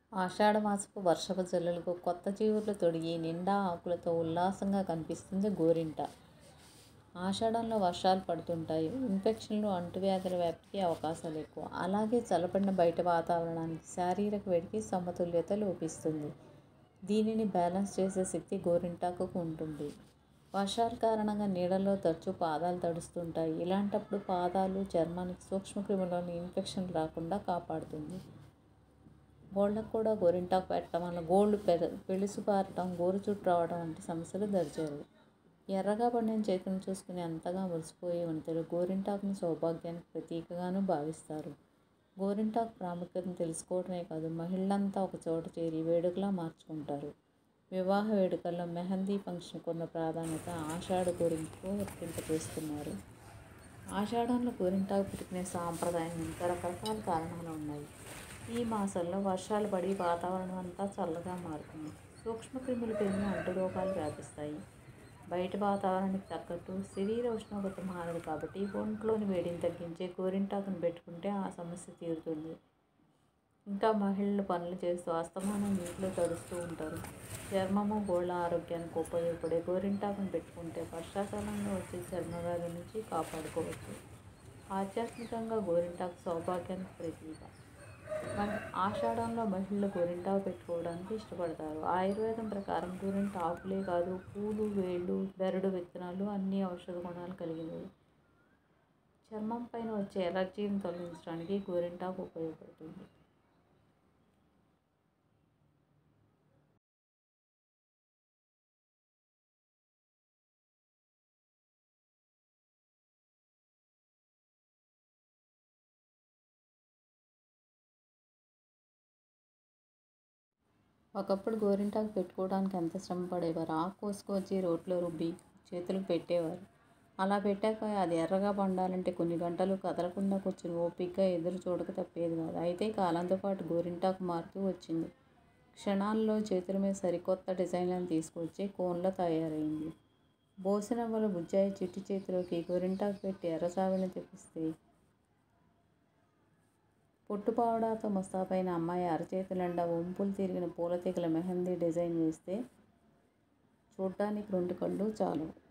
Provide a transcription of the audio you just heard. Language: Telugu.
ఆషాఢమాసపు వర్షపు జల్లులకు కొత్త చిగుర్లు తొడిగి నిండా ఆకులతో ఉల్లాసంగా కనిపిస్తుంది గోరింట ఆషాఢంలో వర్షాలు పడుతుంటాయి ఇన్ఫెక్షన్లు అంటువ్యాధుల వ్యాప్తికి అవకాశాలు ఎక్కువ అలాగే చల్లబడిన బయట వాతావరణానికి శారీరక వేడికి సమతుల్యత లోపిస్తుంది దీనిని బ్యాలెన్స్ చేసే శక్తి గోరింటాకు ఉంటుంది వర్షాల కారణంగా నీడల్లో తరచూ పాదాలు తడుస్తుంటాయి ఇలాంటప్పుడు పాదాలు చర్మానికి సూక్ష్మక్రిములోని ఇన్ఫెక్షన్ రాకుండా కాపాడుతుంది గోళ్ళకు కూడా గోరింటాకు పెట్టడం వల్ల గోళ్ళు పెద పెళుసు పారటం గోరు చుట్టూ రావడం వంటి సమస్యలు దరిచేరు ఎర్రగా పండిన చేతులను చూసుకుని అంతగా మురిసిపోయే వంతులు గోరింటాకుని సౌభాగ్యానికి ప్రతీకగాను భావిస్తారు గోరింటాకు ప్రాముఖ్యతను తెలుసుకోవడమే కాదు మహిళలంతా ఒక చోట చేరి వేడుకలా మార్చుకుంటారు వివాహ వేడుకల్లో మెహందీ ఫంక్షన్కు ఉన్న ప్రాధాన్యత ఆషాఢ గోరింటకు వర్తింపజేస్తున్నారు ఆషాఢంలో గోరింటాకు పెట్టుకునే సాంప్రదాయం ఇంకా రకరకాల కారణాలు ఉన్నాయి ఈ మాసంలో వర్షాలు పడి వాతావరణం అంతా చల్లగా మారుతుంది సూక్ష్మక్రిములు పెరిగిన అంటు రోగాలు వ్యాపిస్తాయి బయట వాతావరణానికి తగ్గట్టు శరీర ఉష్ణోగ్రత మారదు కాబట్టి ఒంట్లోని వేడిని తగ్గించే గోరింటాకును పెట్టుకుంటే ఆ సమస్య తీరుతుంది ఇంకా మహిళలు పనులు చేస్తూ అస్తమానం నీటిలో తడుస్తూ ఉంటారు చర్మము గోళ్ళ ఆరోగ్యానికి ఉపయోగపడే గోరింటాకును పెట్టుకుంటే వర్షాకాలంలో వచ్చే చర్మ వ్యాధి నుంచి కాపాడుకోవచ్చు ఆధ్యాత్మికంగా గోరింటాకు సౌభాగ్యానికి ప్రతీక మన ఆషాఢంలో మహిళలు గోరింటాకు పెట్టుకోవడానికి ఇష్టపడతారు ఆయుర్వేదం ప్రకారం గోరింట ఆకులే కాదు పూలు వేళ్ళు బెరడు విత్తనాలు అన్ని ఔషధ గుణాలు కలిగినవి చర్మం పైన వచ్చే ఎలర్జీని తొలగించడానికి గోరింటాకు ఉపయోగపడుతుంది ఒకప్పుడు గోరింటాకు పెట్టుకోవడానికి ఎంత శ్రమ పడేవారు ఆకు కోసుకొచ్చి రోట్లో రుబ్బి చేతులకు పెట్టేవారు అలా పెట్టాక అది ఎర్రగా పండాలంటే కొన్ని గంటలు కదలకుండా కూర్చుని ఓపికగా ఎదురు చూడక తప్పేది కాదు అయితే కాలంతో పాటు గోరింటాకు మారుతూ వచ్చింది క్షణాల్లో చేతుల మీద సరికొత్త డిజైన్లను తీసుకొచ్చి కోన్లో తయారైంది బోసినవ్వల బుజ్జాయి చిట్టి చేతిలోకి గోరింటాకు పెట్టి ఎర్రసావిని తెప్పిస్తే పొట్టుపావడాతో ముస్తాబైన అమ్మాయి అరచేతుల నిండా వంపులు తిరిగిన పూల తీగల మెహందీ డిజైన్ వేస్తే చూడ్డానికి రెండు కళ్ళు చాలు